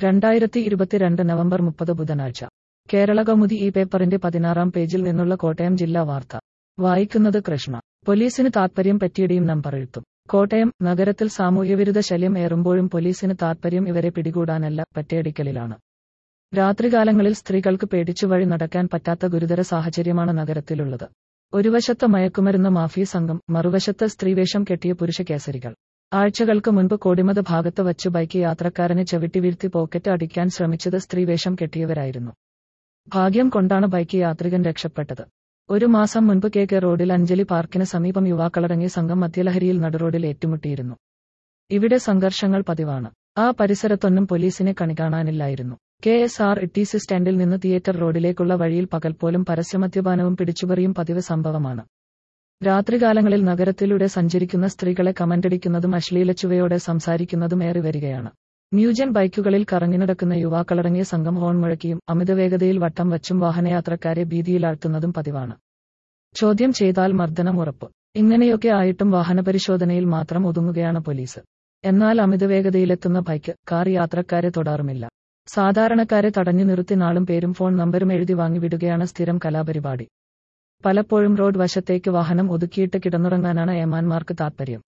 രണ്ടായിരത്തി ഇരുപത്തിരണ്ട് നവംബർ മുപ്പത് ബുധനാഴ്ച കേരള കൗമുദി ഈ പേപ്പറിന്റെ പതിനാറാം പേജിൽ നിന്നുള്ള കോട്ടയം ജില്ലാ വാർത്ത വായിക്കുന്നത് കൃഷ്ണ പോലീസിന് താത്പര്യം പറ്റിയിടിയും നമ്പർ എഴുത്തും കോട്ടയം നഗരത്തിൽ സാമൂഹ്യവിരുദ്ധ ശല്യം ഏറുമ്പോഴും പോലീസിന് താത്പര്യം ഇവരെ പിടികൂടാനല്ല പറ്റയടിക്കലിലാണ് രാത്രികാലങ്ങളിൽ സ്ത്രീകൾക്ക് പേടിച്ചു വഴി നടക്കാൻ പറ്റാത്ത ഗുരുതര സാഹചര്യമാണ് നഗരത്തിലുള്ളത് ഒരു വശത്ത് മയക്കുമരുന്ന് മാഫിയ സംഘം മറുവശത്ത് സ്ത്രീവേഷം കെട്ടിയ പുരുഷ കേസരികൾ ആഴ്ചകൾക്ക് മുൻപ് കോടിമത ഭാഗത്ത് വച്ചു ബൈക്ക് യാത്രക്കാരനെ ചവിട്ടി വീഴ്ത്തി പോക്കറ്റ് അടിക്കാൻ ശ്രമിച്ചത് സ്ത്രീവേഷം കെട്ടിയവരായിരുന്നു ഭാഗ്യം കൊണ്ടാണ് ബൈക്ക് യാത്രികൻ രക്ഷപ്പെട്ടത് ഒരു മാസം മുൻപ് കെ കെ റോഡിൽ അഞ്ജലി പാർക്കിന് സമീപം യുവാക്കളടങ്ങിയ സംഘം മധ്യലഹരിയിൽ നടുറോഡിൽ ഏറ്റുമുട്ടിയിരുന്നു ഇവിടെ സംഘർഷങ്ങൾ പതിവാണ് ആ പരിസരത്തൊന്നും പോലീസിനെ കണി കാണാനില്ലായിരുന്നു K S R T C സ്റ്റാൻഡിൽ നിന്ന് തിയേറ്റർ റോഡിലേക്കുള്ള വഴിയിൽ പകൽ പോലും പരസ്യമദ്യപാനവും പിടിച്ചുപറിയും പതിവ് സംഭവമാണ് രാത്രികാലങ്ങളിൽ നഗരത്തിലൂടെ സഞ്ചരിക്കുന്ന സ്ത്രീകളെ കമന്റടിക്കുന്നതും അശ്ലീലച്ചുവയോടെ സംസാരിക്കുന്നതും ഏറി വരികയാണ് ന്യൂജൻ ബൈക്കുകളിൽ കറങ്ങിനടക്കുന്ന യുവാക്കളടങ്ങിയ സംഘം ഹോൺ മുഴക്കിയും അമിതവേഗതയിൽ വട്ടം വച്ചും വാഹനയാത്രക്കാരെ ഭീതിയിലാഴ്ത്തുന്നതും പതിവാണ് ചോദ്യം ചെയ്താൽ മർദ്ദനം ഉറപ്പ് ഇങ്ങനെയൊക്കെ ആയിട്ടും വാഹനപരിശോധനയിൽ മാത്രം ഒതുങ്ങുകയാണ് പോലീസ് എന്നാൽ അമിതവേഗതയിലെത്തുന്ന ബൈക്ക് കാർ യാത്രക്കാരെ തൊടാറുമില്ല സാധാരണക്കാരെ തടഞ്ഞു നിർത്തി നാളും പേരും ഫോൺ നമ്പരും എഴുതി വാങ്ങിവിടുകയാണ് സ്ഥിരം കലാപരിപാടി പലപ്പോഴും റോഡ് വശത്തേക്ക് വാഹനം ഒതുക്കിയിട്ട് കിടന്നുറങ്ങാനാണ് ഏമാന്മാർക്ക് താത്പര്യം